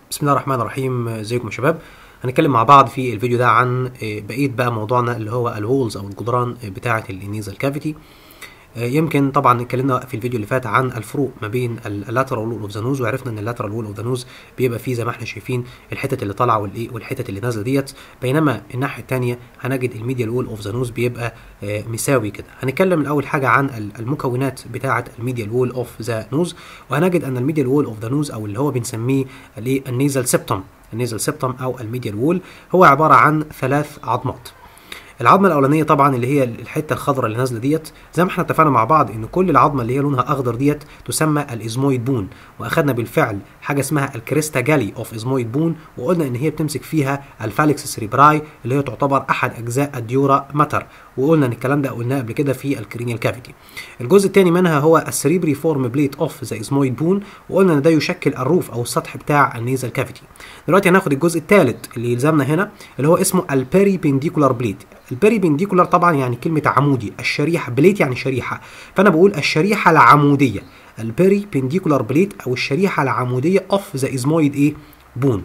بسم الله الرحمن الرحيم ازيكم يا شباب هنتكلم مع بعض في الفيديو ده عن بقيه بقى موضوعنا اللي هو الهولز او الجدران بتاعه النيزل كافيتي يمكن طبعا اتكلمنا في الفيديو اللي فات عن الفروق ما بين اللاترال وول اوف ذا نوز وعرفنا ان اللاترال وول اوف ذا نوز بيبقى فيه زي ما احنا شايفين الحتت اللي طالعه والايه والحتت اللي نازله ديت بينما الناحيه الثانيه هنجد الميديال وول اوف ذا نوز بيبقى مساوي كده هنتكلم الاول حاجه عن المكونات بتاعه الميديال وول اوف ذا نوز وهنجد ان الميديال وول اوف ذا نوز او اللي هو بنسميه النيزل سيبتم النيزل سيبتم او الميديال وول هو عباره عن ثلاث عظمات العظمه الاولانيه طبعا اللي هي الحته الخضراء اللي نازله ديت زي ما احنا اتفقنا مع بعض ان كل العظمه اللي هي لونها اخضر ديت تسمى الازمويد بون واخدنا بالفعل حاجه اسمها الكريستا جالي اوف ازمويد بون وقلنا ان هي بتمسك فيها الفالكس سريبراي اللي هي تعتبر احد اجزاء الديورا ماتر وقلنا ان الكلام ده قلناه قبل كده في الكرينيال كافيتي الجزء الثاني منها هو السريبري فورم بليت اوف ذا ازمويد بون وقلنا ان ده يشكل الروف او السطح بتاع النيزل كافيتي دلوقتي هناخد الجزء الثالث اللي يلزمنا هنا اللي هو اسمه البيري بينديكولار بليت البيري بينديكولار طبعا يعني كلمه عمودي الشريحه بليت يعني شريحه فانا بقول الشريحه العموديه البيري بينديكولار بليت او الشريحه العموديه اوف ذا ازمويد ايه بون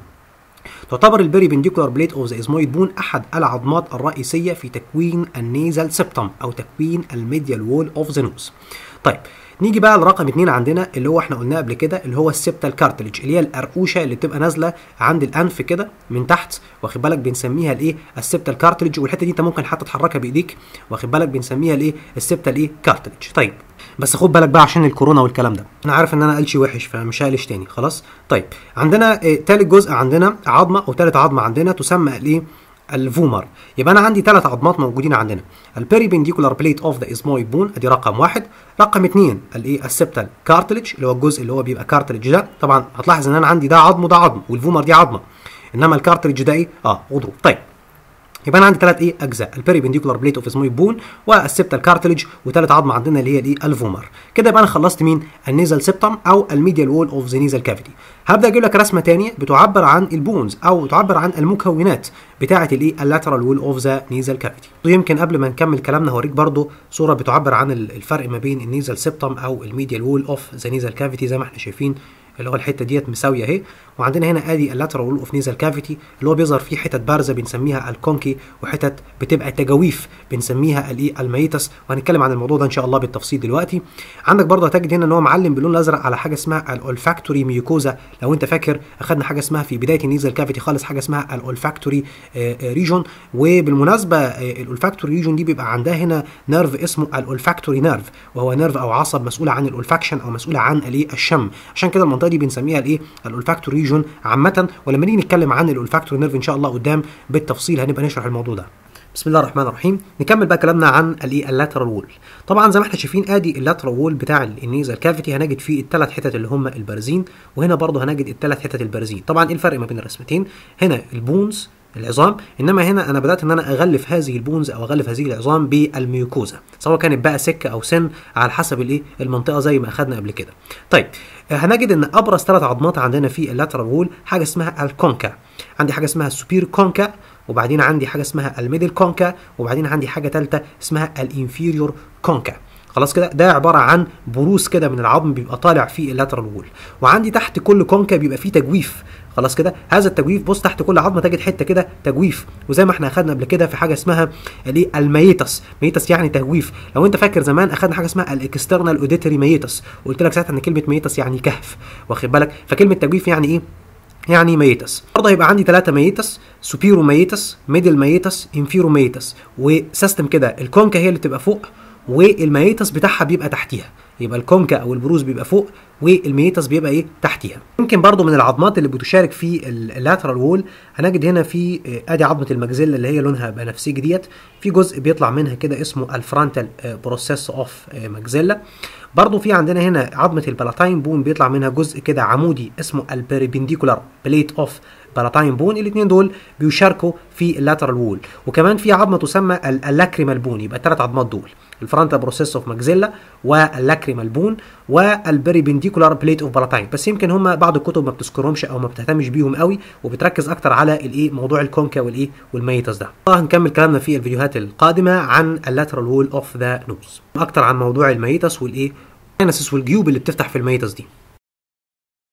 تعتبر البيري بنديكولار بليت اوف ذا ازمويد بون احد العظمات الرئيسيه في تكوين النيزل سيبتم او تكوين الميديال وول اوف ذا نوز طيب نيجي بقى لرقم اتنين عندنا اللي هو احنا قلناه قبل كده اللي هو السبتال كارتلج اللي هي القرقوشه اللي بتبقى نازله عند الانف كده من تحت واخد بالك بنسميها الايه السبتال كارتلج والحته دي انت ممكن حتى تحركها بايديك واخد بالك بنسميها الايه السبتال ايه كارتلج طيب بس خد بالك بقى عشان الكورونا والكلام ده انا عارف ان انا قلشي وحش فمش هقلش تاني خلاص طيب عندنا اه تالت جزء عندنا عظمه او تالت عظمه عندنا تسمى الايه الفومر يبقى انا عندي ثلاث عظمات موجودين عندنا البيريبنديكولار بليت اوف ذا ازمويد بون ادي رقم واحد رقم اثنين الايه السبتال كارتلج اللي هو الجزء اللي هو بيبقى كارتلج ده طبعا هتلاحظ ان انا عندي ده عظم وده عظم والفومر دي عظمه انما الكارتلج ده ايه اه غضروف طيب يبقى انا عندي ثلاث ايه اجزاء البيريبنديكولار بليت اوف اسمويد بون والسبتال كارتلج وثالث عظمه عندنا اللي هي الايه الفومر كده يبقى انا خلصت مين النيزل سيبتم او الميديال وول اوف ذا نيزل كافيتي هبدا اجيب لك رسمه ثانيه بتعبر عن البونز او تعبر عن المكونات بتاعه الايه اللاترال وول اوف ذا نيزل كافيتي ويمكن قبل ما نكمل كلامنا هوريك برضو صوره بتعبر عن الفرق ما بين النيزل سيبتم او الميديال وول اوف ذا نيزل كافيتي زي ما احنا شايفين اللي هو الحته ديت مساويه اهي وعندنا هنا ادي اللاترال وول اوف نيزل كافيتي اللي هو بيظهر فيه حتت بارزه بنسميها الكونكي وحتت بتبقى تجاويف بنسميها الايه الميتس وهنتكلم عن الموضوع ده ان شاء الله بالتفصيل دلوقتي عندك برضه هتجد هنا ان هو معلم باللون الازرق على حاجه اسمها الاولفاكتوري ميوكوزا لو انت فاكر اخدنا حاجه اسمها في بدايه النيزل كافيتي خالص حاجه اسمها الاولفاكتوري ريجون وبالمناسبه الاولفاكتوري ريجون دي بيبقى عندها هنا نيرف اسمه الاولفاكتوري نيرف وهو نيرف او عصب مسؤوله عن الاولفاكشن او مسؤوله عن الايه الشم عشان كده المنطقه دي بنسميها الايه الاولفاكتوري ريجون عامه ولما نيجي نتكلم عن الاولفاكتوري نيرف ان شاء الله قدام بالتفصيل هنبقى نشرح الموضوع ده بسم الله الرحمن الرحيم نكمل بقى كلامنا عن الايه اللاترال وول طبعا زي ما احنا شايفين ادي اللاترال وول بتاع النيزل كافيتي هنجد فيه الثلاث حتت اللي هم البارزين وهنا برضه هنجد الثلاث حتت البارزين طبعا ايه الفرق ما بين الرسمتين هنا البونز العظام انما هنا انا بدات ان انا اغلف هذه البونز او اغلف هذه العظام بالميوكوزا سواء كانت بقى سكه او سن على حسب الايه المنطقه زي ما اخذنا قبل كده طيب هنجد ان ابرز ثلاث عظمات عندنا في اللاترال وول حاجه اسمها الكونكا عندي حاجه اسمها السوبير كونكا وبعدين عندي حاجه اسمها الميدل كونكا وبعدين عندي حاجه ثالثه اسمها الانفيريور كونكا خلاص كده ده عباره عن بروز كده من العظم بيبقى طالع في اللاترال وول وعندي تحت كل كونكا بيبقى فيه تجويف خلاص كده هذا التجويف بص تحت كل عظمه تجد حته كده تجويف وزي ما احنا اخدنا قبل كده في حاجه اسمها الايه الميتس ميتس يعني تجويف لو انت فاكر زمان اخدنا حاجه اسمها الاكسترنال اوديتري ميتس وقلت لك ساعتها ان كلمه ميتس يعني كهف واخد بالك فكلمه تجويف يعني ايه يعني ميتس برضه هيبقى عندي ثلاثة ميتس سوبيرو ميتس ميدل ميتس انفيرو ميتس وسيستم كده الكونكا هي اللي بتبقى فوق والميتس بتاعها بيبقى تحتيها يبقى الكونكا او البروز بيبقى فوق والميتس بيبقى ايه تحتيها يمكن برضو من العظمات اللي بتشارك في اللاترال وول هنجد هنا في ادي عظمه المجزله اللي هي لونها بنفسجي ديت في جزء بيطلع منها كده اسمه الفرونتال بروسيس اوف مجزله برضو في عندنا هنا عظمه البلاتاين بون بيطلع منها جزء كده عمودي اسمه البيربنديكولار بليت اوف بلاتاين بون الاثنين دول بيشاركوا في اللاترال وول وكمان في عظمه تسمى اللاكريمال بون يبقى الثلاث عظمات دول الفرونتال بروسيس اوف ماكزيلا واللاكريمال بون والبريبنديكولار بليت اوف بلاتاين بس يمكن هم بعض الكتب ما بتذكرهمش او ما بتهتمش بيهم قوي وبتركز اكتر على الايه موضوع الكونكا والايه والميتس ده هنكمل كلامنا في الفيديوهات القادمه عن اللاترال وول اوف ذا نوز اكتر عن موضوع الميتس والايه الساينسس والجيوب اللي بتفتح في الميتس دي